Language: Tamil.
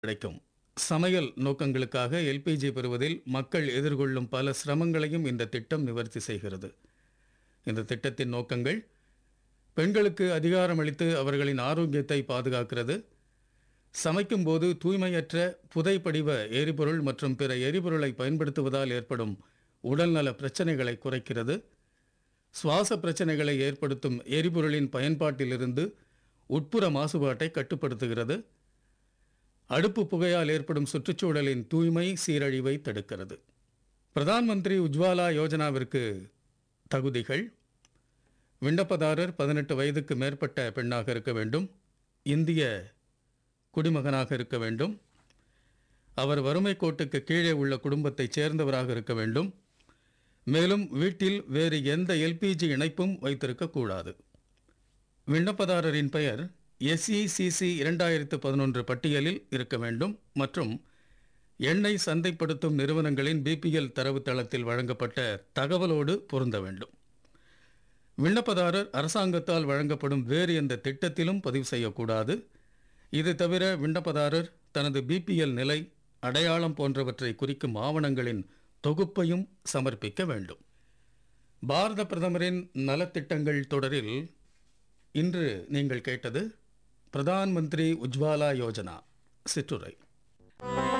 கிடைக்கும் சமையல் நோக்கங்களுக்காக எல்பிஜி பெறுவதில் மக்கள் எதிர்கொள்ளும் பல சிரமங்களையும் இந்த திட்டம் நிவர்த்தி செய்கிறது இந்த திட்டத்தின் நோக்கங்கள் பெண்களுக்கு அதிகாரமளித்து அவர்களின் ஆரோக்கியத்தை பாதுகாக்கிறது சமைக்கும்போது தூய்மையற்ற புதைப்படிவ எரிபொருள் மற்றும் பிற எரிபொருளை பயன்படுத்துவதால் ஏற்படும் உடல்நல பிரச்சனைகளை குறைக்கிறது சுவாச பிரச்சனைகளை ஏற்படுத்தும் எரிபொருளின் பயன்பாட்டிலிருந்து உட்புற மாசுபாட்டை கட்டுப்படுத்துகிறது அடுப்பு புகையால் ஏற்படும் சுற்றுச்சூழலின் தூய்மை சீரழிவை தடுக்கிறது பிரதான் மந்திரி உஜ்வாலா யோஜனாவிற்கு தகுதிகள் விண்ணப்பதாரர் பதினெட்டு வயதுக்கு மேற்பட்ட பெண்ணாக இருக்க வேண்டும் இந்திய குடிமகனாக இருக்க வேண்டும் அவர் வறுமை கோட்டுக்கு கீழே உள்ள குடும்பத்தைச் சேர்ந்தவராக இருக்க வேண்டும் மேலும் வீட்டில் வேறு எந்த எல்பிஜி இணைப்பும் வைத்திருக்கக்கூடாது விண்ணப்பதாரரின் பெயர் எஸ்இசிசி இரண்டாயிரத்து பதினொன்று பட்டியலில் இருக்க வேண்டும் மற்றும் எண்ணெய் சந்தைப்படுத்தும் நிறுவனங்களின் பிபிஎல் தரவுத்தளத்தில் வழங்கப்பட்ட தகவலோடு பொருந்த வேண்டும் விண்ணப்பதாரர் அரசாங்கத்தால் வழங்கப்படும் வேறு எந்த திட்டத்திலும் பதிவு செய்யக்கூடாது இது தவிர விண்ணப்பதாரர் தனது பிபிஎல் நிலை அடையாளம் போன்றவற்றை குறிக்கும் ஆவணங்களின் தொகுப்பையும் சமர்ப்பிக்க வேண்டும் பாரத பிரதமரின் நலத்திட்டங்கள் தொடரில் இன்று நீங்கள் கேட்டது பிரதான் மந்திரி உஜ்வாலா யோஜனா சிற்றுரை